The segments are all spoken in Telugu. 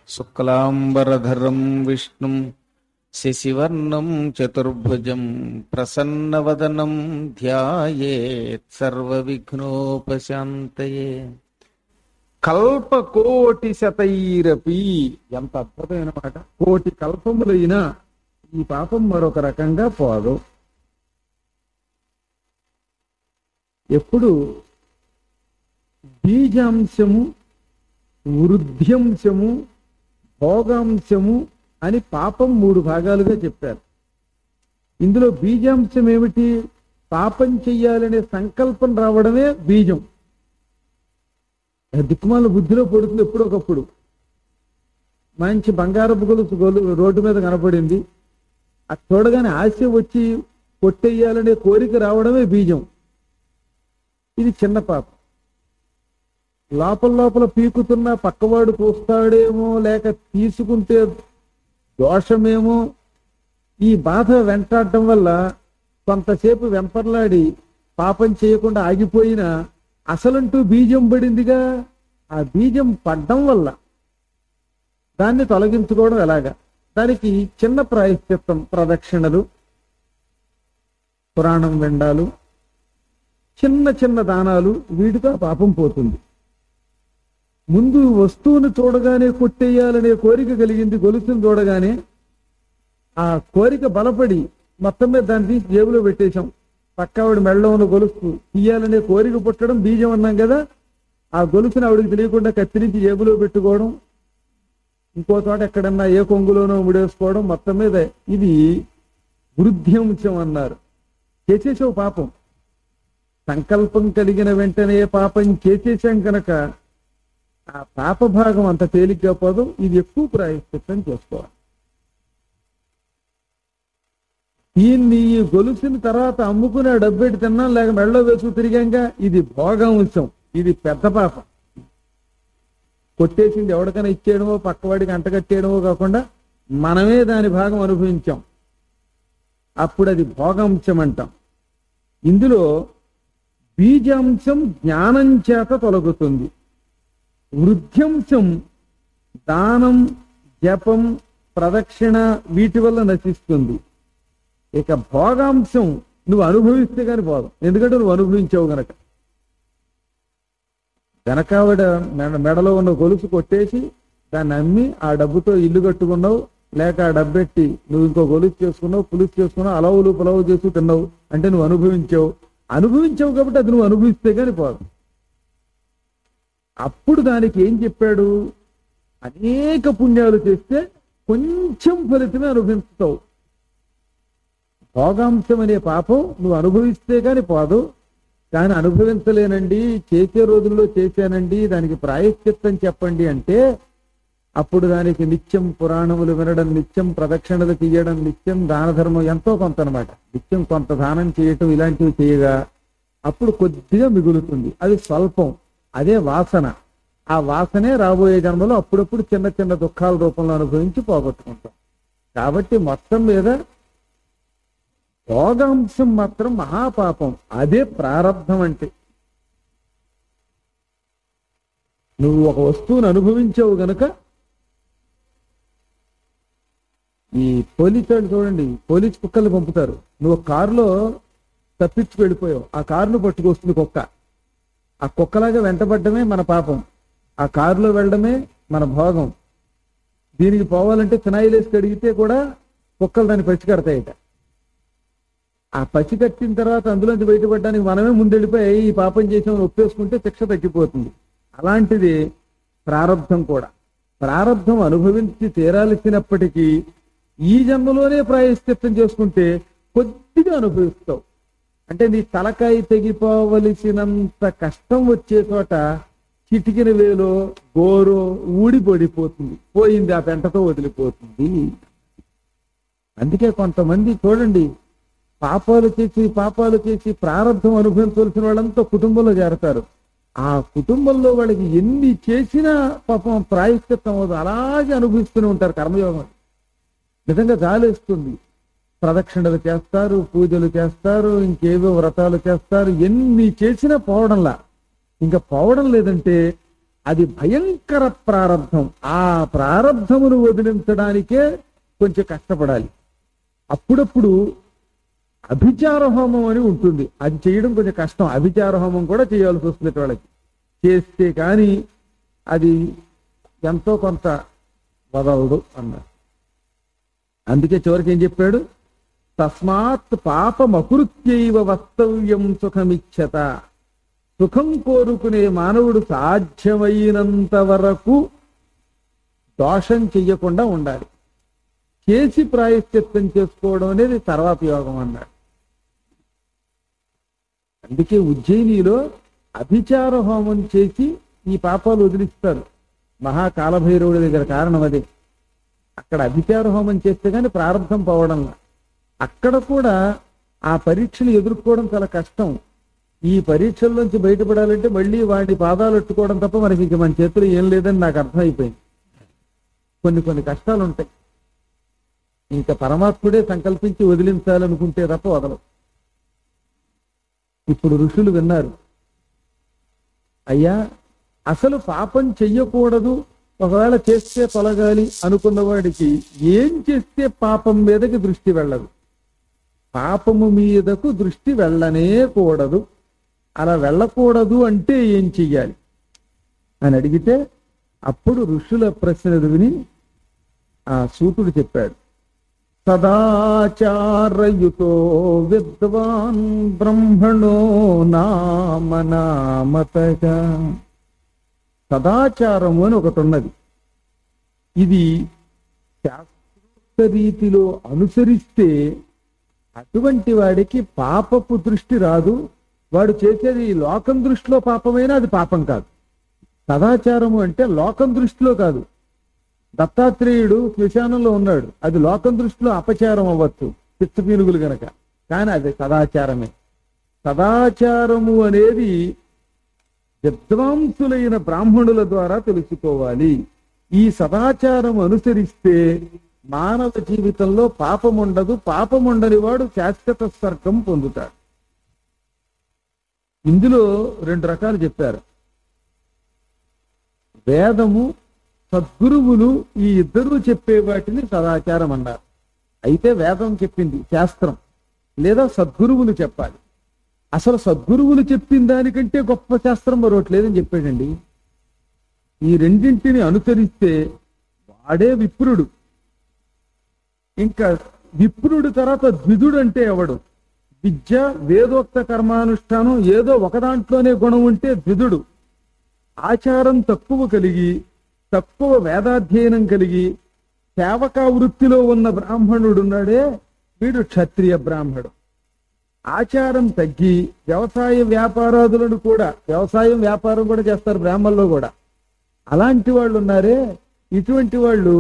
శుక్లాంబరధరం విష్ణుం శశివర్ణం చతుర్భుజం ప్రసన్నవదనం ధ్యాయేత్ సర్వవిఘ్నోపశాంతయే కల్పకోటి శతైరపి ఎంత అద్భుతమైన మాట కోటి కల్పములైనా ఈ పాపం మరొక రకంగా పోదు ఎప్పుడు బీజాంశము వృద్ధ్యంశము భోగాంశము అని పాపం మూడు భాగాలుగా చెప్పారు ఇందులో బీజాంశం ఏమిటి పాపం చెయ్యాలనే సంకల్పం రావడమే బీజం దిక్కుమాల బుద్ధిలో పడుతుంది ఎప్పుడొకప్పుడు మంచి బంగారపు గొలుసు గొలు రోడ్డు మీద కనపడింది అది చూడగానే ఆశ వచ్చి కొట్టేయాలనే కోరిక రావడమే బీజం ఇది చిన్న పాపం లోపల లోపల పీకుతున్న పక్కవాడు చూస్తాడేమో లేక తీసుకుంటే దోషమేమో ఈ బాధ వెంటాడటం వల్ల కొంతసేపు వెంపర్లాడి పాపం చేయకుండా ఆగిపోయినా అసలంటూ బీజం పడిందిగా ఆ బీజం పడ్డం వల్ల దాన్ని తొలగించుకోవడం ఎలాగా దానికి చిన్న ప్రాయశ్చిత్తం ప్రదక్షిణలు పురాణం వెండాలు చిన్న చిన్న దానాలు వీటితో ఆ పాపం పోతుంది ముందు వస్తువును చూడగానే కొట్టేయాలనే కోరిక కలిగింది గొలుసును చూడగానే ఆ కోరిక బలపడి మొత్తం మీద దాన్ని తీసి జేబులో పెట్టేశాం పక్కావిడ మెళ్ళలో ఉన్న గొలుసు తీయాలనే కోరిక పుట్టడం బీజం అన్నాం కదా ఆ గొలుసుని ఆవిడకి తెలియకుండా కత్తిరించి జేబులో పెట్టుకోవడం ఇంకో చోట ఎక్కడన్నా ఏ కొంగులోనో ముడేసుకోవడం మొత్తం మీద ఇది వృద్ధ్యంశం అన్నారు చేసేసావు పాపం సంకల్పం కలిగిన వెంటనే పాపం చేసేసాం కనుక ఆ పాప భాగం అంత తేలిగ్గా పోదు ఇది ఎక్కువ ప్రాయశ్చిత్తం చేసుకోవాలి దీన్ని ఈ గొలుసుని తర్వాత అమ్ముకుని ఆ డబ్బెట్టి తిన్నాం లేక మెళ్ళో వేసుకు తిరిగాక ఇది భోగంశం ఇది పెద్ద పాపం కొట్టేసింది ఎవరికైనా ఇచ్చేయడమో పక్కవాడికి అంటగట్టేయడమో కాకుండా మనమే దాని భాగం అనుభవించాం అప్పుడు అది భోగాంశం అంటాం ఇందులో బీజాంశం జ్ఞానం చేత తొలగుతుంది వృద్ధ్యంశం దానం జపం ప్రదక్షిణ వీటి వల్ల నశిస్తుంది ఇక భోగాంశం నువ్వు అనుభవిస్తే కానీ పోదు ఎందుకంటే నువ్వు అనుభవించావు గనక వెనకావిడ మెడ మెడలో ఉన్న గొలుసు కొట్టేసి దాన్ని అమ్మి ఆ డబ్బుతో ఇల్లు కట్టుకున్నావు లేక ఆ డబ్బెట్టి నువ్వు ఇంకో గొలుసు చేసుకున్నావు పులుసు చేసుకున్నావు అలవులు పొలవు చేసి తిన్నావు అంటే నువ్వు అనుభవించావు అనుభవించావు కాబట్టి అది నువ్వు అనుభవిస్తే కానీ పోదు అప్పుడు దానికి ఏం చెప్పాడు అనేక పుణ్యాలు చేస్తే కొంచెం ఫలితమే అనుభవిస్తావు భోగాంశం అనే పాపం నువ్వు అనుభవిస్తే కానీ పోదు కానీ అనుభవించలేనండి చేసే రోజుల్లో చేశానండి దానికి ప్రాయశ్చిత్తం చెప్పండి అంటే అప్పుడు దానికి నిత్యం పురాణములు వినడం నిత్యం ప్రదక్షిణలు తీయడం నిత్యం దాన ధర్మం ఎంతో కొంత అనమాట నిత్యం కొంత దానం చేయటం ఇలాంటివి చేయగా అప్పుడు కొద్దిగా మిగులుతుంది అది స్వల్పం అదే వాసన ఆ వాసనే రాబోయే జన్మలో అప్పుడప్పుడు చిన్న చిన్న దుఃఖాల రూపంలో అనుభవించి పోగొట్టుకుంటాం కాబట్టి మొత్తం మీద భోగాంశం మాత్రం మహాపాపం అదే ప్రారంధం అంటే నువ్వు ఒక వస్తువును అనుభవించావు గనుక ఈ పోలీసు వాళ్ళు చూడండి పోలీస్ కుక్కలు పంపుతారు నువ్వు కారులో తప్పించి వెళ్ళిపోయావు ఆ కారును పట్టుకొస్తుంది కుక్క ఆ కుక్కలాగా వెంటబడ్డమే మన పాపం ఆ కారులో వెళ్ళడమే మన భోగం దీనికి పోవాలంటే ఫినాయిల్ వేసి కడిగితే కూడా కుక్కలు దాన్ని పచ్చికడతాయట ఆ పచ్చి కట్టిన తర్వాత అందులోంచి బయటపడడానికి మనమే ముందెళ్ళిపోయి ఈ పాపం చేసామని ఒప్పేసుకుంటే శిక్ష తగ్గిపోతుంది అలాంటిది ప్రారంధం కూడా ప్రారంధం అనుభవించి తీరాల్సినప్పటికీ ఈ జన్మలోనే ప్రాయశ్చిత్తం చేసుకుంటే కొద్దిగా అనుభవిస్తావు అంటే నీ తలకాయ తెగిపోవలసినంత కష్టం వచ్చే చోట చిటికిన వేలో గోరో ఊడి పడిపోతుంది పోయింది ఆ పెంటతో వదిలిపోతుంది అందుకే కొంతమంది చూడండి పాపాలు చేసి పాపాలు చేసి ప్రారంభం అనుభవించవలసిన వాళ్ళంతా కుటుంబంలో చేరతారు ఆ కుటుంబంలో వాళ్ళకి ఎన్ని చేసినా పాపం ప్రాయశ్చిత్తం అవ్వదు అలాగే అనుభవిస్తూనే ఉంటారు కర్మయోగం నిజంగా జాలేస్తుంది ప్రదక్షిణలు చేస్తారు పూజలు చేస్తారు ఇంకేవో వ్రతాలు చేస్తారు ఎన్ని చేసినా పోవడంలా ఇంకా పోవడం లేదంటే అది భయంకర ప్రారంధం ఆ ప్రారంధమును వదిలించడానికే కొంచెం కష్టపడాలి అప్పుడప్పుడు అభిచార హోమం అని ఉంటుంది అది చేయడం కొంచెం కష్టం అభిచార హోమం కూడా చేయాల్సి వస్తుంది వాళ్ళకి చేస్తే కానీ అది ఎంతో కొంత వదలదు అన్నారు అందుకే చివరికి ఏం చెప్పాడు తస్మాత్ పాపమకృత్యైవ వస్తవ్యం సుఖమిచ్చత సుఖం కోరుకునే మానవుడు సాధ్యమైనంత వరకు దోషం చెయ్యకుండా ఉండాలి చేసి ప్రాయశ్చిత్తం చేసుకోవడం అనేది తర్వాత యోగం అన్నాడు అందుకే ఉజ్జయినిలో అభిచార హోమం చేసి ఈ పాపాలు వదిలిస్తారు మహాకాలభైరవుడి దగ్గర కారణం అదే అక్కడ అభిచార హోమం చేస్తే గానీ ప్రారంభం పోవడంలా అక్కడ కూడా ఆ పరీక్షలు ఎదుర్కోవడం చాలా కష్టం ఈ పరీక్షల్లోంచి బయటపడాలంటే మళ్ళీ వాడి పాదాలు ఎట్టుకోవడం తప్ప మనకి ఇంక మన చేతులు ఏం లేదని నాకు అర్థమైపోయింది కొన్ని కొన్ని కష్టాలు ఉంటాయి ఇంకా పరమాత్ముడే సంకల్పించి వదిలించాలనుకుంటే తప్ప వదలవు ఇప్పుడు ఋషులు విన్నారు అయ్యా అసలు పాపం చెయ్యకూడదు ఒకవేళ చేస్తే తొలగాలి అనుకున్న వాడికి ఏం చేస్తే పాపం మీదకి దృష్టి వెళ్ళదు పాపము మీదకు దృష్టి వెళ్ళనే కూడదు అలా వెళ్ళకూడదు అంటే ఏం చెయ్యాలి అని అడిగితే అప్పుడు ఋషుల ప్రశ్నలు విని ఆ సూతుడు చెప్పాడు సదాచారయుతో విద్వాన్ బ్రహ్మణో నామనామతగా సదాచారము అని ఒకటి ఉన్నది ఇది శాస్త్రోక్త రీతిలో అనుసరిస్తే అటువంటి వాడికి పాపపు దృష్టి రాదు వాడు చేసేది లోకం దృష్టిలో పాపమైనా అది పాపం కాదు సదాచారము అంటే లోకం దృష్టిలో కాదు దత్తాత్రేయుడు శ్మశానంలో ఉన్నాడు అది లోకం దృష్టిలో అపచారం అవ్వచ్చు పిచ్చ పీనుగులు గనక కానీ అది సదాచారమే సదాచారము అనేది విద్వాంసులైన బ్రాహ్మణుల ద్వారా తెలుసుకోవాలి ఈ సదాచారం అనుసరిస్తే మానవ జీవితంలో పాపం ఉండదు పాపం ఉండని వాడు శాశ్వత స్వర్గం పొందుతాడు ఇందులో రెండు రకాలు చెప్పారు వేదము సద్గురువులు ఈ ఇద్దరూ చెప్పే వాటిని సదాచారం అన్నారు అయితే వేదం చెప్పింది శాస్త్రం లేదా సద్గురువులు చెప్పాలి అసలు సద్గురువులు చెప్పిన దానికంటే గొప్ప శాస్త్రం మరొకటి లేదని చెప్పాడండి ఈ రెండింటిని అనుసరిస్తే వాడే విప్రుడు ఇంకా విప్రుడు తర్వాత ద్విధుడు అంటే ఎవడు విద్య వేదోక్త కర్మానుష్ఠానం ఏదో ఒక దాంట్లోనే గుణం ఉంటే ద్విధుడు ఆచారం తక్కువ కలిగి తక్కువ వేదాధ్యయనం కలిగి సేవకా వృత్తిలో ఉన్న బ్రాహ్మణుడు ఉన్నాడే వీడు క్షత్రియ బ్రాహ్మణుడు ఆచారం తగ్గి వ్యవసాయ వ్యాపారాదులను కూడా వ్యవసాయం వ్యాపారం కూడా చేస్తారు బ్రాహ్మణుల్లో కూడా అలాంటి వాళ్ళు ఉన్నారే ఇటువంటి వాళ్ళు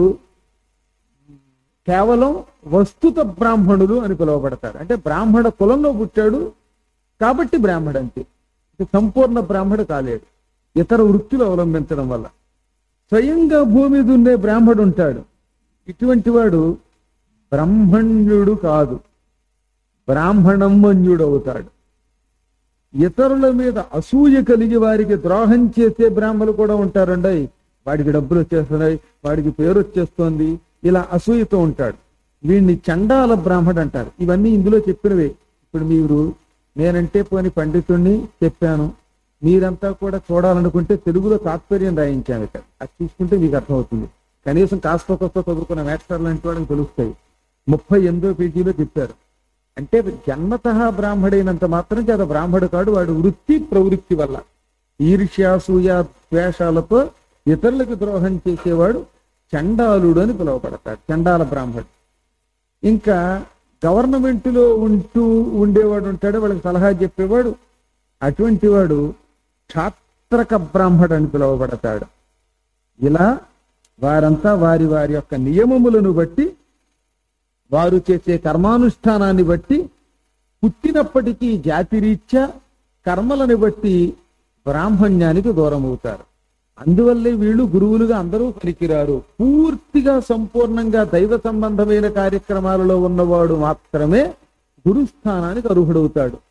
కేవలం వస్తుత బ్రాహ్మణులు అని పిలువబడతారు అంటే బ్రాహ్మణ కులంలో పుట్టాడు కాబట్టి బ్రాహ్మడు అంతే ఇది సంపూర్ణ బ్రాహ్మడు కాలేడు ఇతర వృత్తులు అవలంబించడం వల్ల స్వయంగా భూమి దున్నే బ్రాహ్మడు ఉంటాడు ఇటువంటి వాడు బ్రహ్మణ్యుడు కాదు బ్రాహ్మణమ్మన్యుడు అవుతాడు ఇతరుల మీద అసూయ కలిగి వారికి ద్రోహం చేసే బ్రాహ్మణులు కూడా ఉంటారండి వాడికి డబ్బులు వచ్చేస్తున్నాయి వాడికి పేరు వచ్చేస్తోంది ఇలా అసూయతో ఉంటాడు వీడిని చండాల బ్రాహ్మడు అంటారు ఇవన్నీ ఇందులో చెప్పినవే ఇప్పుడు మీరు నేనంటే పోని పండితుణ్ణి చెప్పాను మీరంతా కూడా చూడాలనుకుంటే తెలుగులో తాత్పర్యం రాయించాను ఇక్కడ అది చూసుకుంటే మీకు అర్థమవుతుంది కనీసం కాస్త కొత్త చదువుకున్న మాస్టర్ లాంటి వాళ్ళకి తెలుస్తాయి ముప్పై ఎనిమిదో పేజీలో చెప్పారు అంటే జన్మత బ్రాహ్మడైనంత మాత్రం చేత బ్రాహ్మడు కాడు వాడు వృత్తి ప్రవృత్తి వల్ల ఈర్ష్యాసూయ ద్వేషాలతో ఇతరులకు ద్రోహం చేసేవాడు చండాలుడు అని పిలువబడతాడు చండాల బ్రాహ్మడు ఇంకా గవర్నమెంట్ లో ఉంటూ ఉండేవాడు ఉంటాడు వాళ్ళకి సలహా చెప్పేవాడు అటువంటి వాడు క్షాత్రక బ్రాహ్మడు అని పిలువబడతాడు ఇలా వారంతా వారి వారి యొక్క నియమములను బట్టి వారు చేసే కర్మానుష్ఠానాన్ని బట్టి పుట్టినప్పటికీ జాతిరీత్యా కర్మలను బట్టి బ్రాహ్మణ్యానికి దూరం అవుతారు అందువల్లే వీళ్ళు గురువులుగా అందరూ పనికిరారు పూర్తిగా సంపూర్ణంగా దైవ సంబంధమైన కార్యక్రమాలలో ఉన్నవాడు మాత్రమే గురుస్థానానికి అర్హుడవుతాడు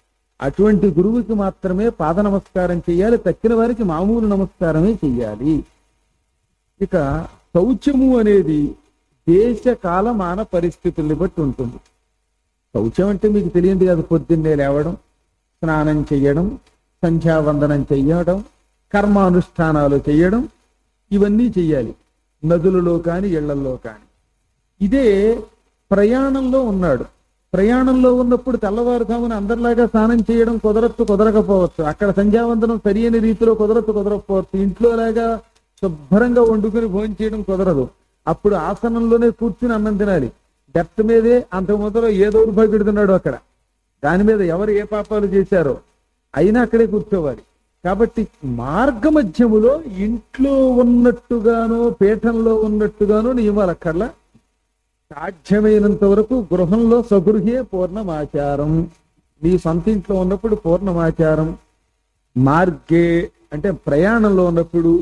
అటువంటి గురువుకి మాత్రమే పాద నమస్కారం చేయాలి తక్కిన వారికి మామూలు నమస్కారమే చెయ్యాలి ఇక శౌచము అనేది దేశ కాలమాన పరిస్థితుల్ని బట్టి ఉంటుంది శౌచం అంటే మీకు తెలియంది కాదు పొద్దున్నే లేవడం స్నానం చెయ్యడం సంధ్యావందనం చెయ్యడం కర్మానుష్ఠానాలు చెయ్యడం ఇవన్నీ చెయ్యాలి నదులలో కాని ఇళ్లలో కాని ఇదే ప్రయాణంలో ఉన్నాడు ప్రయాణంలో ఉన్నప్పుడు తెల్లవారుజామున అందరిలాగా స్నానం చేయడం కుదరచ్చు కుదరకపోవచ్చు అక్కడ సంధ్యావందనం సరియైన రీతిలో కుదరచ్చు కుదరకపోవచ్చు ఇంట్లో లాగా శుభ్రంగా వండుకొని భోజనం చేయడం కుదరదు అప్పుడు ఆసనంలోనే కూర్చుని అన్నం తినాలి డెప్త్ మీదే అంత మొదలు ఏ దౌర్భాగ్యుడుతున్నాడు అక్కడ దాని మీద ఎవరు ఏ పాపాలు చేశారో అయినా అక్కడే కూర్చోవాలి కాబట్టి మార్గ మధ్యములో ఇంట్లో ఉన్నట్టుగానో పీఠంలో ఉన్నట్టుగానో నియమాలు అక్కర్లా సాధ్యమైనంత వరకు గృహంలో సగృహే పూర్ణమాచారం నీ సొంత ఇంట్లో ఉన్నప్పుడు పూర్ణమాచారం మార్గే అంటే ప్రయాణంలో ఉన్నప్పుడు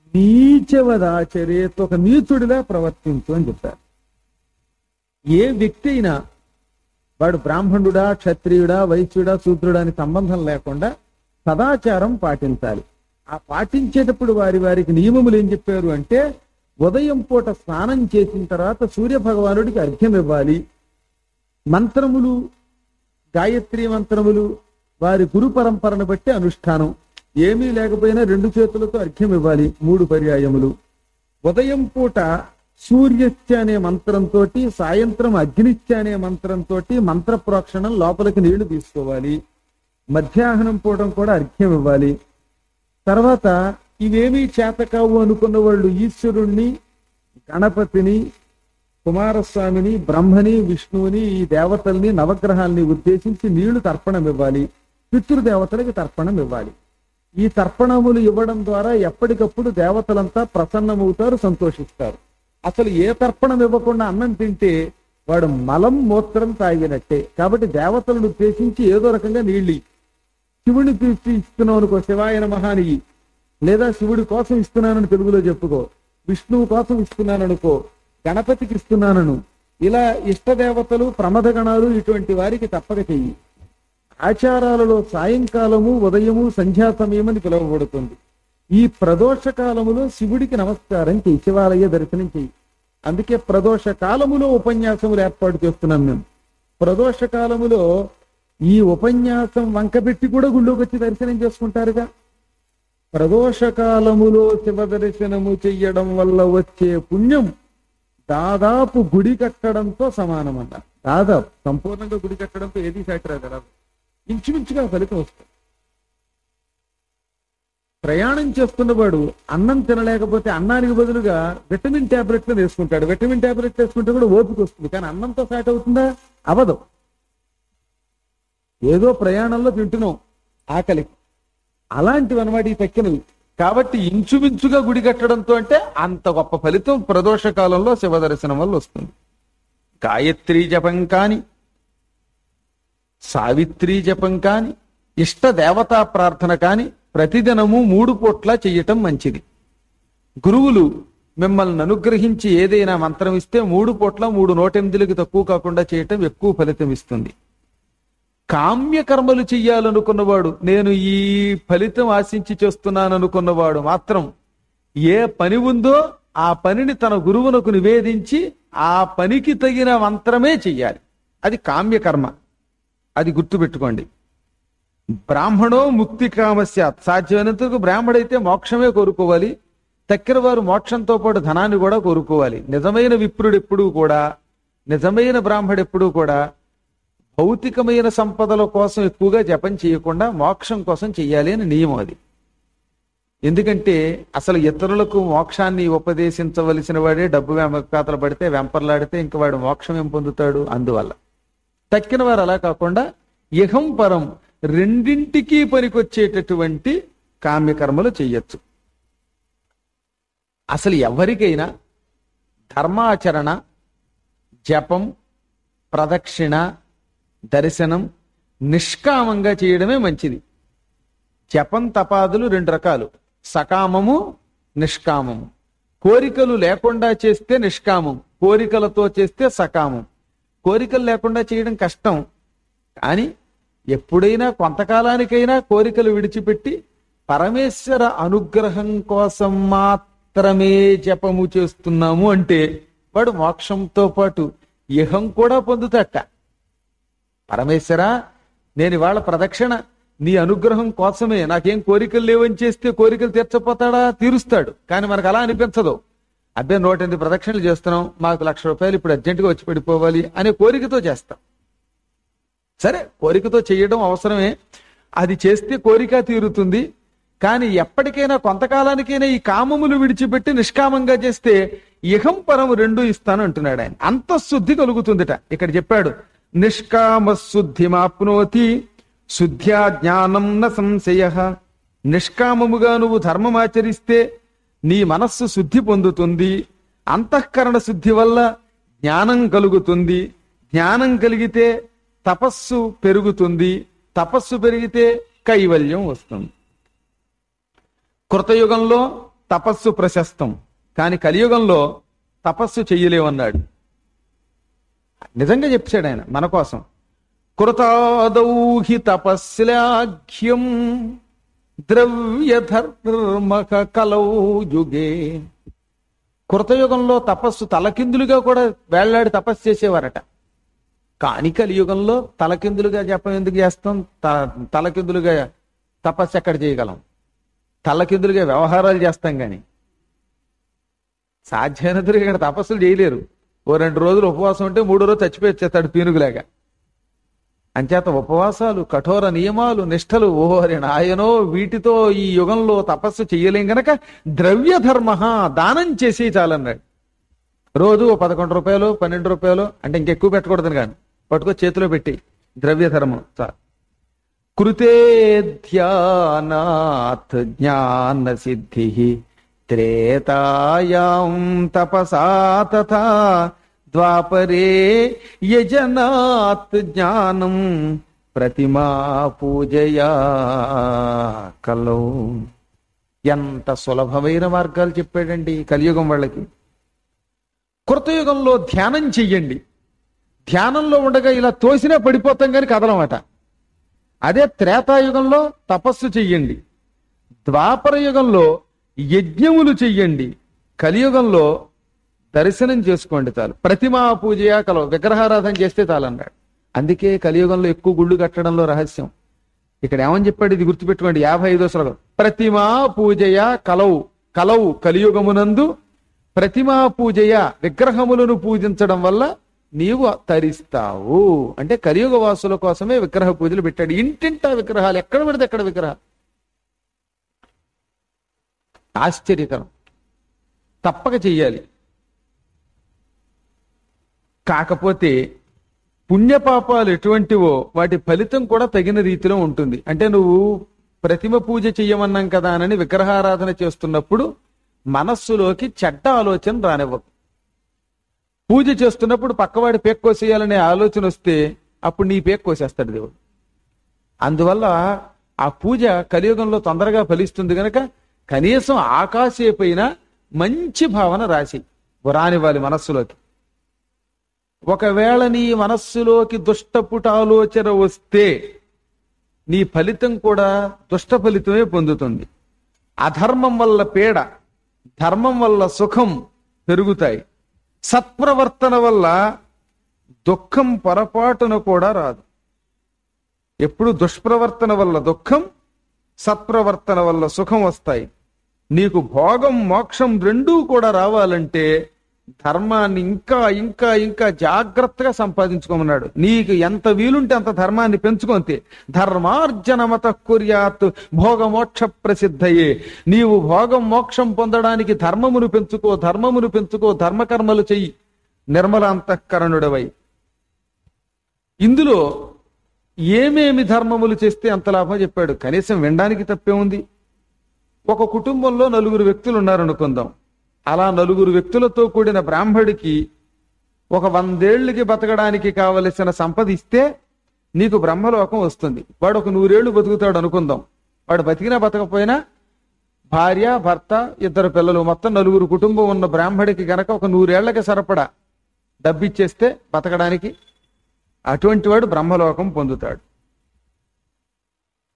నీచవదాచరేత్ ఒక నీచుడిలా ప్రవర్తించు అని చెప్పారు ఏ వ్యక్తి అయినా వాడు బ్రాహ్మణుడా క్షత్రియుడా వైశ్యుడా శూద్రుడా అని సంబంధం లేకుండా సదాచారం పాటించాలి ఆ పాటించేటప్పుడు వారి వారికి నియమములు ఏం చెప్పారు అంటే ఉదయం పూట స్నానం చేసిన తర్వాత సూర్య భగవానుడికి అర్ఘ్యం ఇవ్వాలి మంత్రములు గాయత్రి మంత్రములు వారి గురు పరంపరను బట్టి అనుష్ఠానం ఏమీ లేకపోయినా రెండు చేతులతో అర్ఘ్యం ఇవ్వాలి మూడు పర్యాయములు ఉదయం పూట సూర్యస్య అనే మంత్రంతో సాయంత్రం అగ్నిత్య అనే మంత్రంతో మంత్ర ప్రోక్షణం లోపలికి నీళ్లు తీసుకోవాలి మధ్యాహ్నం పూటం కూడా అర్ఘ్యం ఇవ్వాలి తర్వాత ఇవేమీ చేతకావు అనుకున్న వాళ్ళు ఈశ్వరుణ్ణి గణపతిని కుమారస్వామిని బ్రహ్మని విష్ణువుని ఈ దేవతల్ని నవగ్రహాల్ని ఉద్దేశించి నీళ్లు తర్పణం ఇవ్వాలి పితృదేవతలకి తర్పణం ఇవ్వాలి ఈ తర్పణములు ఇవ్వడం ద్వారా ఎప్పటికప్పుడు దేవతలంతా ప్రసన్నమవుతారు సంతోషిస్తారు అసలు ఏ తర్పణం ఇవ్వకుండా అన్నం తింటే వాడు మలం మూత్రం తాగినట్టే కాబట్టి దేవతలను ఉద్దేశించి ఏదో రకంగా నీళ్ళు ఇయ్యి. శివుని తీర్చి ఇస్తున్నావు అనుకో శివాయన మహాని లేదా శివుడి కోసం ఇస్తున్నానని తెలుగులో చెప్పుకో విష్ణువు కోసం ఇస్తున్నాను అనుకో గణపతికి ఇస్తున్నానను ఇలా ఇష్టదేవతలు ప్రమథ గణాలు ఇటువంటి వారికి తప్పక చెయ్యి ఆచారాలలో సాయంకాలము ఉదయము సంధ్యా సమయం అని పిలువబడుతుంది ఈ ప్రదోష కాలములో శివుడికి నమస్కారం చెయ్యి శివాలయ దర్శనం చెయ్యి అందుకే ప్రదోష కాలములో ఉపన్యాసములు ఏర్పాటు చేస్తున్నాం మేము ప్రదోష కాలములో ఈ ఉపన్యాసం వంకబెట్టి కూడా గుళ్ళోకి వచ్చి దర్శనం చేసుకుంటారుగా ప్రదోష కాలములో శివ దర్శనము చెయ్యడం వల్ల వచ్చే పుణ్యం దాదాపు గుడి కట్టడంతో సమానమన్న దాదాపు సంపూర్ణంగా గుడి కట్టడంతో ఏది సాటిరాదు కదా ఇంచుమించుగా ఫలితం వస్తుంది ప్రయాణం చేస్తున్నవాడు అన్నం తినలేకపోతే అన్నానికి బదులుగా విటమిన్ టాబ్లెట్లు వేసుకుంటాడు విటమిన్ టాబ్లెట్ వేసుకుంటే కూడా ఓపిక వస్తుంది కానీ అన్నంతో సాట్ అవుతుందా అవదు ఏదో ప్రయాణంలో తింటున్నాం ఆకలి అలాంటివి అనమాట ఈ తక్కినవి కాబట్టి ఇంచుమించుగా గుడి కట్టడంతో అంటే అంత గొప్ప ఫలితం ప్రదోష కాలంలో శివ దర్శనం వల్ల వస్తుంది గాయత్రీ జపం కాని సావిత్రి జపం కాని ఇష్ట దేవతా ప్రార్థన కాని ప్రతిదినము మూడు పూట్ల చెయ్యటం మంచిది గురువులు మిమ్మల్ని అనుగ్రహించి ఏదైనా మంత్రం ఇస్తే మూడు పూట్ల మూడు నూటెనిమిదిలకి తక్కువ కాకుండా చేయటం ఎక్కువ ఫలితం ఇస్తుంది కామ్య కర్మలు చెయ్యాలనుకున్నవాడు నేను ఈ ఫలితం ఆశించి చేస్తున్నాను అనుకున్నవాడు మాత్రం ఏ పని ఉందో ఆ పనిని తన గురువునకు నివేదించి ఆ పనికి తగిన మంత్రమే చెయ్యాలి అది కామ్య కర్మ అది గుర్తుపెట్టుకోండి బ్రాహ్మణో ముక్తి కామస్యాత్ సాధ్యమైనంతకు బ్రాహ్మడైతే మోక్షమే కోరుకోవాలి తక్కిన వారు మోక్షంతో పాటు ధనాన్ని కూడా కోరుకోవాలి నిజమైన విప్రుడు ఎప్పుడూ కూడా నిజమైన బ్రాహ్మడు ఎప్పుడూ కూడా భౌతికమైన సంపదల కోసం ఎక్కువగా జపం చేయకుండా మోక్షం కోసం చెయ్యాలి అని నియమం అది ఎందుకంటే అసలు ఇతరులకు మోక్షాన్ని ఉపదేశించవలసిన వాడే డబ్బు వెంపకాతలు పడితే వెంపర్లాడితే ఇంక వాడు మోక్షం ఏం పొందుతాడు అందువల్ల తక్కిన వారు అలా కాకుండా ఇహం పరం రెండింటికి పనికొచ్చేటటువంటి కామ్యకర్మలు చెయ్యొచ్చు అసలు ఎవరికైనా ధర్మాచరణ జపం ప్రదక్షిణ దర్శనం నిష్కామంగా చేయడమే మంచిది జపం తపాదులు రెండు రకాలు సకామము నిష్కామము కోరికలు లేకుండా చేస్తే నిష్కామం కోరికలతో చేస్తే సకామం కోరికలు లేకుండా చేయడం కష్టం కానీ ఎప్పుడైనా కొంతకాలానికైనా కోరికలు విడిచిపెట్టి పరమేశ్వర అనుగ్రహం కోసం మాత్రమే జపము చేస్తున్నాము అంటే వాడు మోక్షంతో పాటు ఇహం కూడా పొందుతట పరమేశ్వర నేను ఇవాళ ప్రదక్షిణ నీ అనుగ్రహం కోసమే నాకేం కోరికలు లేవని చేస్తే కోరికలు తీర్చపోతాడా తీరుస్తాడు కానీ మనకు అలా అనిపించదు అబ్బే నూట ఎనిమిది ప్రదక్షిణలు చేస్తున్నాం మాకు లక్ష రూపాయలు ఇప్పుడు అర్జెంటుగా వచ్చి పడిపోవాలి అనే కోరికతో చేస్తాం సరే కోరికతో చేయడం అవసరమే అది చేస్తే కోరిక తీరుతుంది కానీ ఎప్పటికైనా కొంతకాలానికైనా ఈ కామములు విడిచిపెట్టి నిష్కామంగా చేస్తే ఇహం పరము రెండు ఇస్తాను అంటున్నాడు ఆయన అంతఃశుద్ధి కలుగుతుందిట ఇక్కడ చెప్పాడు నిష్కామ శుద్ధి మాప్నోతి శుద్ధ్యా జ్ఞానం న సంశయ నిష్కామముగా నువ్వు ధర్మం ఆచరిస్తే నీ మనస్సు శుద్ధి పొందుతుంది అంతఃకరణ శుద్ధి వల్ల జ్ఞానం కలుగుతుంది జ్ఞానం కలిగితే తపస్సు పెరుగుతుంది తపస్సు పెరిగితే కైవల్యం వస్తుంది కృతయుగంలో తపస్సు ప్రశస్తం కానీ కలియుగంలో తపస్సు చెయ్యలేమన్నాడు నిజంగా చెప్పాడు ఆయన మన కోసం కృతాదౌహి తపస్లాఘ్యం ద్రవ్యధర్మక కలౌ యుగే కృతయుగంలో తపస్సు తలకిందులుగా కూడా వేళ్లాడి తపస్సు చేసేవారట కాని కలియుగంలో తలకిందులుగా జపం ఎందుకు చేస్తాం త- తలకిందులుగా తపస్సు ఎక్కడ చేయగలం తలకిందులుగా వ్యవహారాలు చేస్తాం గాని సాధ్యమైనంతగా ఇక్కడ తపస్సులు చేయలేరు ఓ రెండు రోజులు ఉపవాసం ఉంటే మూడో రోజు చచ్చిపోయేస్తాడు పీనుగులాగా అంచేత ఉపవాసాలు కఠోర నియమాలు నిష్టలు ఓహరి నాయనో వీటితో ఈ యుగంలో తపస్సు చెయ్యలేం గనక ద్రవ్య ధర్మ దానం చేసి చాలన్నాడు రోజు ఓ పదకొండు రూపాయలు పన్నెండు రూపాయలు అంటే ఇంకెక్కువ పెట్టకూడదని కానీ పట్టుకో చేతిలో పెట్టి ద్రవ్య ధర్మం చాలు కృతే ధ్యానాత్ జ్ఞాన సిద్ధి త్రేతాయాం తపసా తథా ద్వాపరే యజనాత్ జ్ఞానం ప్రతిమా పూజయా కలో ఎంత సులభమైన మార్గాలు చెప్పాడండి ఈ కలియుగం వాళ్ళకి కృతయుగంలో ధ్యానం చెయ్యండి ధ్యానంలో ఉండగా ఇలా తోసినా పడిపోతాం కానీ కదలమట అదే త్రేతాయుగంలో తపస్సు చెయ్యండి ద్వాపర యుగంలో యజ్ఞములు చెయ్యండి కలియుగంలో దర్శనం చేసుకోండి చాలు ప్రతిమా పూజయా కలవు విగ్రహారాధన చేస్తే చాలన్నాడు అందుకే కలియుగంలో ఎక్కువ గుళ్ళు కట్టడంలో రహస్యం ఇక్కడ ఏమని చెప్పాడు ఇది గుర్తుపెట్టుకోండి యాభై ఐదో శ్లోకం ప్రతిమా పూజయ కలవు కలవు కలియుగమునందు ప్రతిమా పూజయ విగ్రహములను పూజించడం వల్ల నీవు తరిస్తావు అంటే కలియుగ వాసుల కోసమే విగ్రహ పూజలు పెట్టాడు ఇంటింటా విగ్రహాలు ఎక్కడ పెడితే ఎక్కడ విగ్రహాలు ఆశ్చర్యకరం తప్పక చెయ్యాలి కాకపోతే పుణ్యపాపాలు ఎటువంటివో వాటి ఫలితం కూడా తగిన రీతిలో ఉంటుంది అంటే నువ్వు ప్రతిమ పూజ చెయ్యమన్నాం కదా అని విగ్రహారాధన చేస్తున్నప్పుడు మనస్సులోకి చెడ్డ ఆలోచన రానివ్వదు పూజ చేస్తున్నప్పుడు పక్కవాడి పేక్ కోసేయాలనే ఆలోచన వస్తే అప్పుడు నీ పేక్ కోసేస్తాడు దేవుడు అందువల్ల ఆ పూజ కలియుగంలో తొందరగా ఫలిస్తుంది గనక కనీసం ఆకాశేపైన మంచి భావన రాసి రానివ్వాలి మనస్సులోకి ఒకవేళ నీ మనస్సులోకి దుష్టపుట ఆలోచన వస్తే నీ ఫలితం కూడా దుష్ట ఫలితమే పొందుతుంది అధర్మం వల్ల పీడ ధర్మం వల్ల సుఖం పెరుగుతాయి సత్ప్రవర్తన వల్ల దుఃఖం పొరపాటున కూడా రాదు ఎప్పుడు దుష్ప్రవర్తన వల్ల దుఃఖం సత్ప్రవర్తన వల్ల సుఖం వస్తాయి నీకు భోగం మోక్షం రెండూ కూడా రావాలంటే ధర్మాన్ని ఇంకా ఇంకా ఇంకా జాగ్రత్తగా సంపాదించుకోమన్నాడు నీకు ఎంత వీలుంటే అంత ధర్మాన్ని పెంచుకొంతే ధర్మార్జన మత కుర్యాత్ భోగమోక్ష ప్రసిద్ధయే నీవు భోగం మోక్షం పొందడానికి ధర్మమును పెంచుకో ధర్మమును పెంచుకో ధర్మకర్మలు చెయ్యి నిర్మల అంతఃకరణుడవై ఇందులో ఏమేమి ధర్మములు చేస్తే అంత లాభం చెప్పాడు కనీసం వినడానికి తప్పే ఉంది ఒక కుటుంబంలో నలుగురు వ్యక్తులు ఉన్నారనుకుందాం అలా నలుగురు వ్యక్తులతో కూడిన బ్రాహ్మడికి ఒక వందేళ్లకి బతకడానికి కావలసిన సంపద ఇస్తే నీకు బ్రహ్మలోకం వస్తుంది వాడు ఒక నూరేళ్లు బతుకుతాడు అనుకుందాం వాడు బతికినా బతకపోయినా భార్య భర్త ఇద్దరు పిల్లలు మొత్తం నలుగురు కుటుంబం ఉన్న బ్రాహ్మడికి గనక ఒక నూరేళ్లకి సరిపడా డబ్బిచ్చేస్తే బతకడానికి అటువంటి వాడు బ్రహ్మలోకం పొందుతాడు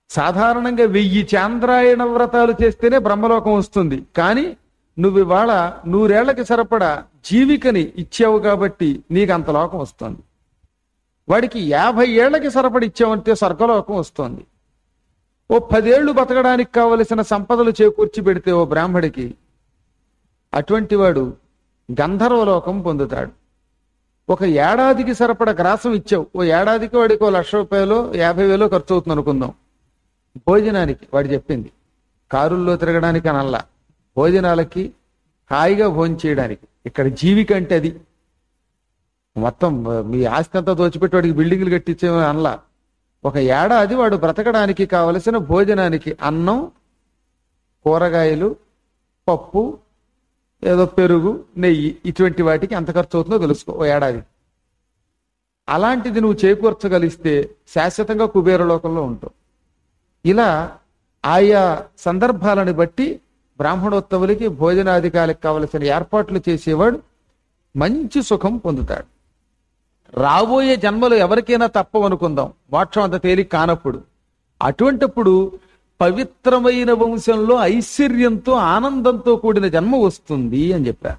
సాధారణంగా వెయ్యి చాంద్రాయణ వ్రతాలు చేస్తేనే బ్రహ్మలోకం వస్తుంది కానీ నువ్వు ఇవాళ నూరేళ్లకి సరిపడా జీవికని ఇచ్చావు కాబట్టి నీకు అంత లోకం వస్తుంది వాడికి యాభై ఏళ్లకి సరిపడి ఇచ్చావంటే స్వర్గలోకం వస్తుంది ఓ పదేళ్లు బతకడానికి కావలసిన సంపదలు చేకూర్చి పెడితే ఓ బ్రాహ్మడికి అటువంటి వాడు గంధర్వలోకం పొందుతాడు ఒక ఏడాదికి సరిపడ గ్రాసం ఇచ్చావు ఓ ఏడాదికి వాడికి ఓ లక్ష రూపాయలు యాభై వేలు ఖర్చు అవుతుంది అనుకుందాం భోజనానికి వాడు చెప్పింది కారుల్లో తిరగడానికి అనల్లా భోజనాలకి హాయిగా భోజనం చేయడానికి ఇక్కడ జీవిక అంటే అది మొత్తం మీ ఆస్తి అంతా దోచిపెట్టి వాడికి బిల్డింగ్లు కట్టించే అనలా ఒక ఏడాది వాడు బ్రతకడానికి కావలసిన భోజనానికి అన్నం కూరగాయలు పప్పు ఏదో పెరుగు నెయ్యి ఇటువంటి వాటికి ఎంత ఖర్చు అవుతుందో తెలుసుకో ఓ ఏడాది అలాంటిది నువ్వు చేకూర్చగలిస్తే శాశ్వతంగా కుబేర లోకంలో ఉంటావు ఇలా ఆయా సందర్భాలను బట్టి బ్రాహ్మణోత్తములకి భోజనాధికారికి కావలసిన ఏర్పాట్లు చేసేవాడు మంచి సుఖం పొందుతాడు రాబోయే జన్మలు ఎవరికైనా తప్పవనుకుందాం మోక్షం అంత తేలిక కానప్పుడు అటువంటప్పుడు పవిత్రమైన వంశంలో ఐశ్వర్యంతో ఆనందంతో కూడిన జన్మ వస్తుంది అని చెప్పారు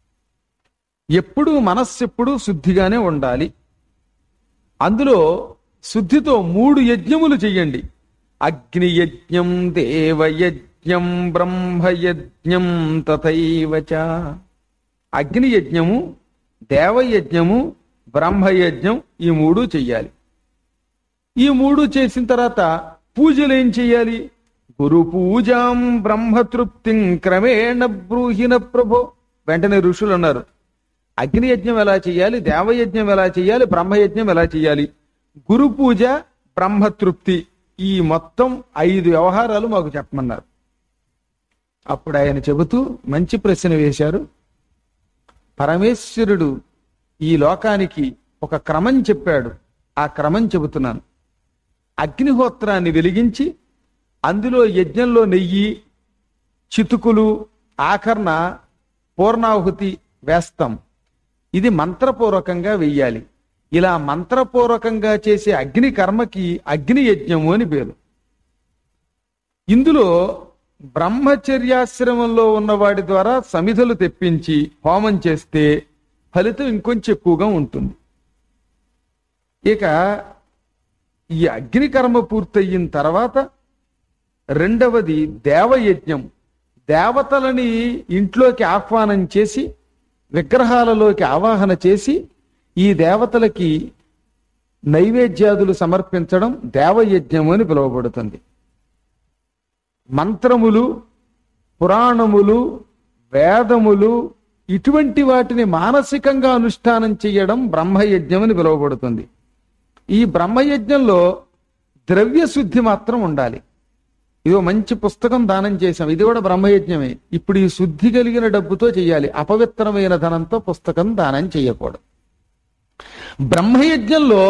ఎప్పుడూ మనస్సు ఎప్పుడూ శుద్ధిగానే ఉండాలి అందులో శుద్ధితో మూడు యజ్ఞములు చెయ్యండి అగ్నియజ్ఞం దేవయజ్ఞం బ్రహ్మయజ్ఞం తథైవచ అగ్నియజ్ఞము దేవయజ్ఞము బ్రహ్మయజ్ఞం ఈ మూడు చెయ్యాలి ఈ మూడు చేసిన తర్వాత పూజలు ఏం చెయ్యాలి గురు పూజాం బ్రహ్మతృప్తిం క్రమేణ బ్రూహిన ప్రభో వెంటనే ఋషులు అన్నారు అగ్నియజ్ఞం ఎలా చేయాలి దేవయజ్ఞం ఎలా చేయాలి బ్రహ్మయజ్ఞం ఎలా చేయాలి గురు పూజ బ్రహ్మతృప్తి ఈ మొత్తం ఐదు వ్యవహారాలు మాకు చెప్పమన్నారు అప్పుడు ఆయన చెబుతూ మంచి ప్రశ్న వేశారు పరమేశ్వరుడు ఈ లోకానికి ఒక క్రమం చెప్పాడు ఆ క్రమం చెబుతున్నాను అగ్నిహోత్రాన్ని వెలిగించి అందులో యజ్ఞంలో నెయ్యి చితుకులు ఆకర్ణ పూర్ణాహుతి వేస్తాం ఇది మంత్రపూర్వకంగా వెయ్యాలి ఇలా మంత్రపూర్వకంగా చేసే అగ్ని కర్మకి అగ్ని యజ్ఞము అని పేరు ఇందులో బ్రహ్మచర్యాశ్రమంలో ఉన్నవాడి ద్వారా సమిధలు తెప్పించి హోమం చేస్తే ఫలితం ఇంకొంచెం ఎక్కువగా ఉంటుంది ఇక ఈ అగ్ని కర్మ పూర్తయిన తర్వాత రెండవది దేవయజ్ఞం దేవతలని ఇంట్లోకి ఆహ్వానం చేసి విగ్రహాలలోకి ఆవాహన చేసి ఈ దేవతలకి నైవేద్యాదులు సమర్పించడం దేవయజ్ఞం అని పిలువబడుతుంది మంత్రములు పురాణములు వేదములు ఇటువంటి వాటిని మానసికంగా అనుష్ఠానం చేయడం బ్రహ్మయజ్ఞం అని పిలువబడుతుంది ఈ బ్రహ్మయజ్ఞంలో ద్రవ్య శుద్ధి మాత్రం ఉండాలి ఇదో మంచి పుస్తకం దానం చేశాం ఇది కూడా బ్రహ్మయజ్ఞమే ఇప్పుడు ఈ శుద్ధి కలిగిన డబ్బుతో చేయాలి అపవిత్రమైన ధనంతో పుస్తకం దానం చేయకూడదు బ్రహ్మయజ్ఞంలో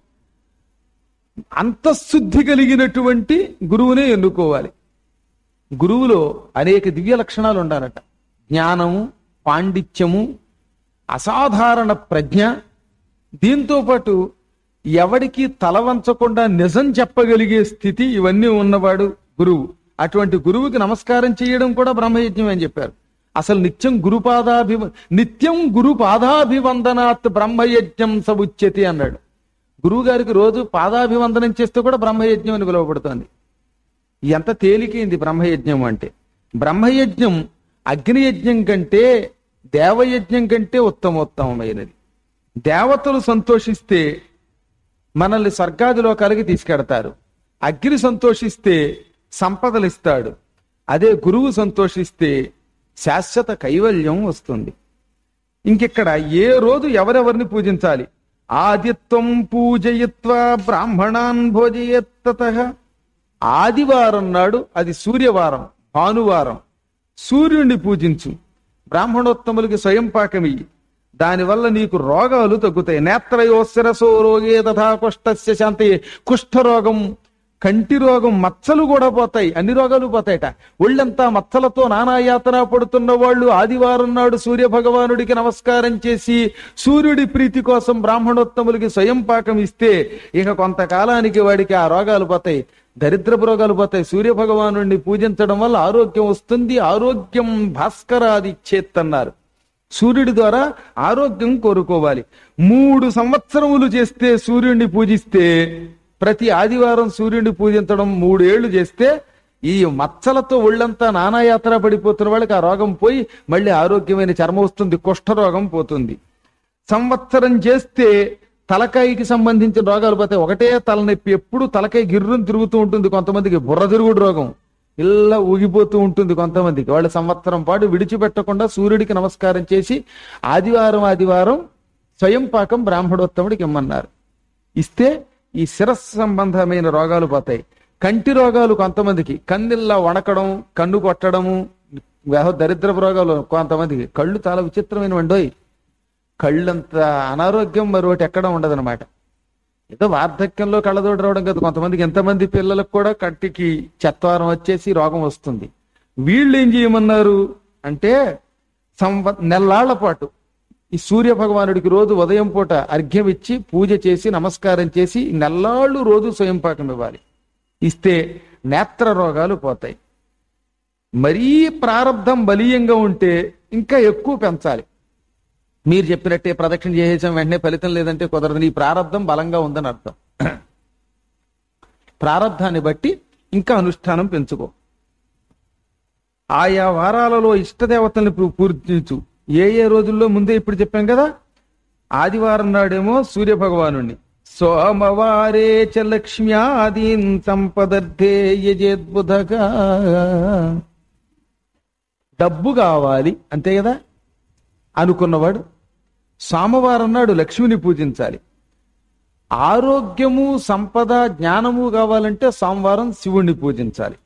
అంతఃశుద్ధి కలిగినటువంటి గురువునే ఎన్నుకోవాలి గురువులో అనేక దివ్య లక్షణాలు ఉండాలట జ్ఞానము పాండిత్యము అసాధారణ ప్రజ్ఞ దీంతో పాటు ఎవడికి తల వంచకుండా నిజం చెప్పగలిగే స్థితి ఇవన్నీ ఉన్నవాడు గురువు అటువంటి గురువుకి నమస్కారం చేయడం కూడా బ్రహ్మయజ్ఞం అని చెప్పారు అసలు నిత్యం గురుపాదాభివ నిత్యం గురు పాదాభివందనాత్ బ్రహ్మయజ్ఞం సముచ్యతి అన్నాడు గురువు గారికి రోజు పాదాభివందనం చేస్తే కూడా బ్రహ్మయజ్ఞం అని పిలువబడుతోంది ఎంత తేలికైంది బ్రహ్మయజ్ఞం అంటే బ్రహ్మయజ్ఞం అగ్నియజ్ఞం కంటే దేవయజ్ఞం కంటే ఉత్తమోత్తమైనది దేవతలు సంతోషిస్తే మనల్ని స్వర్గాది లోకాలకి తీసుకెడతారు అగ్ని సంతోషిస్తే సంపదలు ఇస్తాడు అదే గురువు సంతోషిస్తే శాశ్వత కైవల్యం వస్తుంది ఇంకిక్కడ ఏ రోజు ఎవరెవరిని పూజించాలి ఆదిత్వం పూజయిత్వా బ్రాహ్మణాన్ భోజయత్తత ఆదివారం నాడు అది సూర్యవారం భానువారం సూర్యుణ్ణి పూజించు బ్రాహ్మణోత్తములకి స్వయం పాకమియ్యి దానివల్ల నీకు రోగాలు తగ్గుతాయి నేత్రయోశిరసో రోగే తథా కుష్ఠస్య శాంతి కుష్ఠరోగం కంటి రోగం మచ్చలు కూడా పోతాయి అన్ని రోగాలు పోతాయట ఒళ్ళంతా మచ్చలతో నానాయాతన పడుతున్న వాళ్ళు ఆదివారం నాడు సూర్య భగవానుడికి నమస్కారం చేసి సూర్యుడి ప్రీతి కోసం బ్రాహ్మణోత్తములకి స్వయం పాకం ఇస్తే ఇక కొంతకాలానికి వాడికి ఆ రోగాలు పోతాయి దరిద్రపు రోగాలు పోతాయి సూర్య భగవానుడిని పూజించడం వల్ల ఆరోగ్యం వస్తుంది ఆరోగ్యం భాస్కరాది చేత్తన్నారు సూర్యుడి ద్వారా ఆరోగ్యం కోరుకోవాలి మూడు సంవత్సరములు చేస్తే సూర్యుడిని పూజిస్తే ప్రతి ఆదివారం సూర్యుడిని పూజించడం మూడేళ్లు చేస్తే ఈ మచ్చలతో ఒళ్ళంతా నానాయాత్ర పడిపోతున్న వాళ్ళకి ఆ రోగం పోయి మళ్ళీ ఆరోగ్యమైన చర్మం వస్తుంది కుష్ఠరోగం పోతుంది సంవత్సరం చేస్తే తలకాయికి సంబంధించిన రోగాలు పోతాయి ఒకటే తలనొప్పి ఎప్పుడు తలకాయ గిర్రుని తిరుగుతూ ఉంటుంది కొంతమందికి బుర్ర తిరుగుడు రోగం ఇలా ఊగిపోతూ ఉంటుంది కొంతమందికి వాళ్ళు సంవత్సరం పాటు విడిచిపెట్టకుండా సూర్యుడికి నమస్కారం చేసి ఆదివారం ఆదివారం స్వయం పాకం బ్రాహ్మణోత్తముడికి ఇమ్మన్నారు ఇస్తే ఈ శిరస్సు సంబంధమైన రోగాలు పోతాయి కంటి రోగాలు కొంతమందికి కన్నెల్లా వణకడం కన్ను కొట్టడము వేహ- దరిద్రపు రోగాలు కొంతమందికి కళ్ళు చాలా విచిత్రమైన వండోయ్ కళ్ళంత అనారోగ్యం మరొకటి ఎక్కడ ఉండదన్నమాట ఏదో వార్ధక్యంలో కళ్ళదోడు రావడం కదా కొంతమందికి ఎంతమంది పిల్లలకు కూడా కంటికి చెత్వారం వచ్చేసి రోగం వస్తుంది వీళ్ళు ఏం చేయమన్నారు అంటే సంవ నెల్లాళ్ల పాటు ఈ సూర్య భగవానుడికి రోజు ఉదయం పూట అర్ఘ్యం ఇచ్చి పూజ చేసి నమస్కారం చేసి నెల్లాళ్ళు రోజు స్వయం పాకం ఇవ్వాలి ఇస్తే నేత్ర రోగాలు పోతాయి మరీ ప్రారంధం బలీయంగా ఉంటే ఇంకా ఎక్కువ పెంచాలి మీరు చెప్పినట్టే ప్రదక్షిణ చేసేసాం వెంటనే ఫలితం లేదంటే కుదరదు నీ ప్రారంధం బలంగా ఉందని అర్థం ప్రారంధాన్ని బట్టి ఇంకా అనుష్ఠానం పెంచుకో ఆయా వారాలలో ఇష్టదేవతల్ని పూ- పూజించు ఏ ఏ రోజుల్లో ముందే ఇప్పుడు చెప్పాం కదా ఆదివారం నాడేమో సూర్య భగవానుణ్ణి సోమవారే చ లక్ష్మ్యాదీన్ సంపదర్థే యజేద్బుధగా డబ్బు కావాలి అంతే కదా అనుకున్నవాడు సోమవారం నాడు లక్ష్మిని పూజించాలి ఆరోగ్యము సంపద జ్ఞానము కావాలంటే సోమవారం శివుణ్ణి పూజించాలి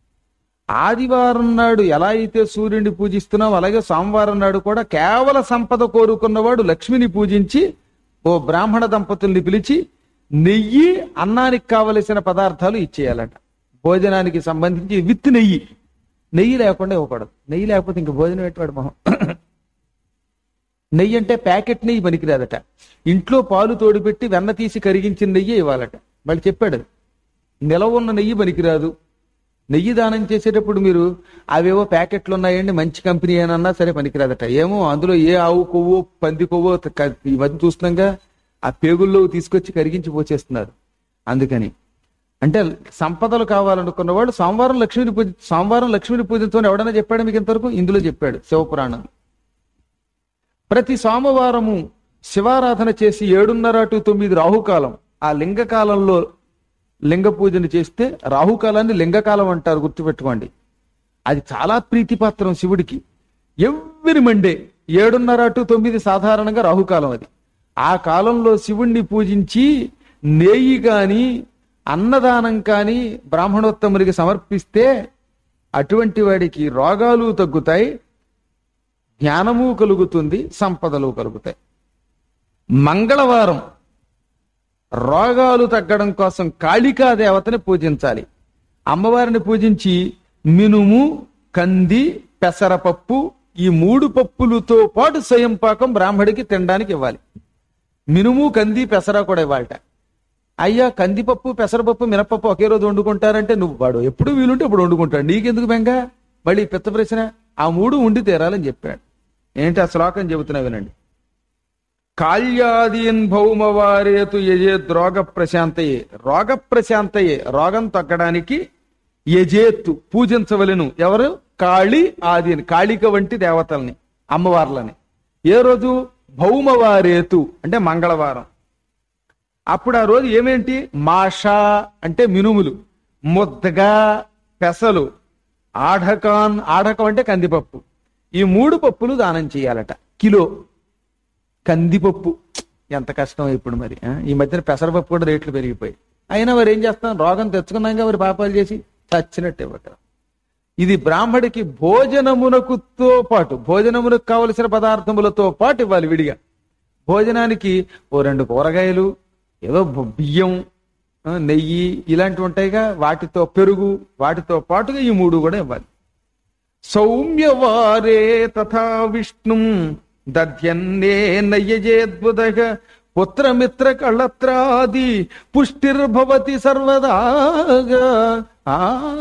ఆదివారం నాడు ఎలా అయితే సూర్యుడిని పూజిస్తున్నాం అలాగే సోమవారం నాడు కూడా కేవల సంపద కోరుకున్నవాడు లక్ష్మిని పూజించి ఓ బ్రాహ్మణ దంపతుల్ని పిలిచి నెయ్యి అన్నానికి కావలసిన పదార్థాలు ఇచ్చేయాలట భోజనానికి సంబంధించి విత్ నెయ్యి నెయ్యి లేకుండా ఇవ్వకూడదు నెయ్యి లేకపోతే ఇంక భోజనం పెట్టాడు మొహం నెయ్యి అంటే ప్యాకెట్ నెయ్యి పనికిరాదట ఇంట్లో పాలు తోడిపెట్టి వెన్న తీసి కరిగించిన నెయ్యి ఇవ్వాలట మళ్ళీ చెప్పాడు అది. నిలవ ఉన్న నెయ్యి పనికిరాదు నెయ్యి దానం చేసేటప్పుడు మీరు అవేవో ప్యాకెట్లు ఉన్నాయండి మంచి కంపెనీ ఏనన్నా సరే పనికిరాదట ఏమో అందులో ఏ ఆవు కొవ్వో పంది కొవ్వో క- ఇవన్నీ చూస్తున్నాగా ఆ పేగుల్లో తీసుకొచ్చి కరిగించి పోచేస్తున్నారు అందుకని అంటే సంపదలు కావాలనుకున్న వాడు సోమవారం లక్ష్మిని పూజ సోమవారం లక్ష్మిని పూజించమని ఎవడన్నా చెప్పాడు మీకు ఇంతవరకు ఇందులో చెప్పాడు శివపురాణం ప్రతి సోమవారము శివారాధన చేసి ఏడున్నర టు తొమ్మిది రాహుకాలం ఆ లింగకాలంలో లింగ పూజను చేస్తే రాహుకాలాన్ని లింగకాలం అంటారు గుర్తుపెట్టుకోండి అది చాలా ప్రీతిపాత్రం శివుడికి ఎవ్రీ మండే ఏడున్నర టు తొమ్మిది సాధారణంగా రాహుకాలం అది ఆ కాలంలో శివుణ్ణి పూజించి నేయి కాని అన్నదానం కాని బ్రాహ్మణోత్తమునికి సమర్పిస్తే అటువంటి వాడికి రోగాలు తగ్గుతాయి జ్ఞానము కలుగుతుంది సంపదలు కలుగుతాయి మంగళవారం రోగాలు తగ్గడం కోసం కాళికా దేవతని పూజించాలి అమ్మవారిని పూజించి మినుము కంది పెసరపప్పు ఈ మూడు పప్పులతో పాటు స్వయం పాకం బ్రాహ్మడికి తినడానికి ఇవ్వాలి మినుము కంది పెసర కూడా ఇవ్వాలట అయ్యా కందిపప్పు పెసరపప్పు మినపప్పు ఒకే రోజు వండుకుంటారంటే నువ్వు వాడు ఎప్పుడు వీలుంటే ఇప్పుడు వండుకుంటాడు నీకెందుకు బెంగ మళ్ళీ పెద్ద ప్రశ్న ఆ మూడు ఉండి తీరాలని చెప్పాడు ఏంటి ఆ శ్లోకం చెబుతున్నా వినండి కాళ్యాదీన్ భౌమవారేతు యజేత్ రోగ ప్రశాంతయే రోగ ప్రశాంతయే రోగం తగ్గడానికి యజేత్తు పూజించవలెను ఎవరు కాళి ఆదిని కాళిక వంటి దేవతల్ని అమ్మవార్లని ఏ రోజు భౌమవారేతు అంటే మంగళవారం అప్పుడు ఆ రోజు ఏమేంటి మాష అంటే మినుములు ముద్దగా పెసలు ఆఢకాన్ ఆఢకం అంటే కందిపప్పు ఈ మూడు పప్పులు దానం చేయాలట కిలో కందిపప్పు ఎంత కష్టం ఇప్పుడు మరి ఆ? ఈ మధ్యన పెసరపప్పు కూడా రేట్లు పెరిగిపోయి అయినా మరి ఏం చేస్తాం రోగం తెచ్చుకున్నాక మరి పాపాలు చేసి చచ్చినట్టు ఇవ్వక ఇది బ్రాహ్మడికి భోజనమునకుతో పాటు భోజనమునకు కావలసిన పదార్థములతో పాటు ఇవ్వాలి విడిగా భోజనానికి ఓ రెండు కూరగాయలు ఏదో బ- బియ్యం ఆ, నెయ్యి ఇలాంటివి ఉంటాయిగా వాటితో పెరుగు వాటితో పాటుగా ఈ మూడు కూడా ఇవ్వాలి సౌమ్యవారే తథా విష్ణుం దధ్యన్నే నయ్యజేద్బుధ పుత్రమిత్ర కళత్రాది పుష్టిర్భవతి సర్వదాగా ఆ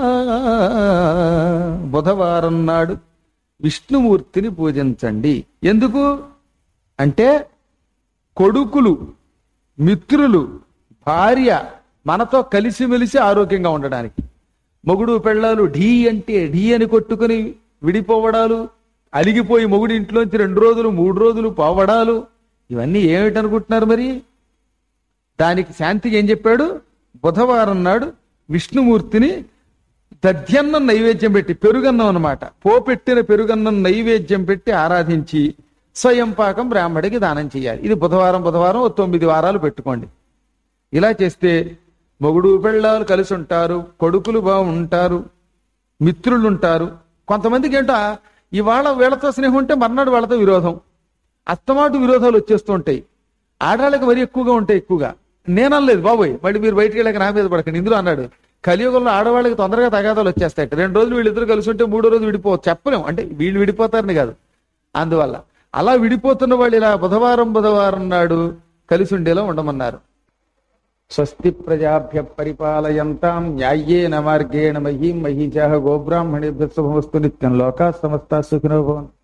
బుధవారం నాడు విష్ణుమూర్తిని పూజించండి ఎందుకు అంటే కొడుకులు మిత్రులు భార్య మనతో కలిసిమెలిసి ఆరోగ్యంగా ఉండడానికి మొగుడు పెళ్ళాలు ఢీ అంటే ఢీ అని కొట్టుకుని విడిపోవడాలు అలిగిపోయి మొగుడి ఇంట్లోంచి రెండు రోజులు మూడు రోజులు పోవడాలు ఇవన్నీ ఏమిటనుకుంటున్నారు మరి దానికి శాంతికి ఏం చెప్పాడు బుధవారం నాడు విష్ణుమూర్తిని దధ్యన్నం నైవేద్యం పెట్టి పెరుగన్నం అన్నమాట పోపెట్టిన పెరుగన్నం నైవేద్యం పెట్టి ఆరాధించి స్వయం పాకం బ్రాహ్మడికి దానం చేయాలి ఇది బుధవారం బుధవారం ఓ తొమ్మిది వారాలు పెట్టుకోండి ఇలా చేస్తే మొగుడు పెళ్ళాలు కలిసి ఉంటారు కొడుకులు బాగుంటారు మిత్రులు ఉంటారు కొంతమందికి ఏంటో ఇవాళ వీళ్ళతో స్నేహం ఉంటే మర్నాడు వాళ్ళతో విరోధం అస్తమాటు విరోధాలు వచ్చేస్తూ ఉంటాయి ఆడవాళ్ళకి మరీ ఎక్కువగా ఉంటాయి ఎక్కువగా నేననలేదు బాబోయ్ మళ్ళీ మీరు బయటికి వెళ్ళాక నా మీద పడకండి ఇందులో అన్నాడు కలియుగంలో ఆడవాళ్ళకి తొందరగా తగాదాలు వచ్చేస్తాయి రెండు రోజులు వీళ్ళిద్దరు కలిసి ఉంటే మూడో రోజు విడిపో చెప్పలేం అంటే వీళ్ళు విడిపోతారని కాదు అందువల్ల అలా విడిపోతున్న వాళ్ళు ఇలా బుధవారం బుధవారం నాడు కలిసి ఉండేలా ఉండమన్నారు స్వస్తి ప్రజాభ్య పరిపాలయంతాం న్యాయేన మార్గేణ మహీం మహీజాహ గోబ్రాహ్మణేభ్య శుభమస్తు నిత్యం లోకా సమస్త సుఖినో భవంతు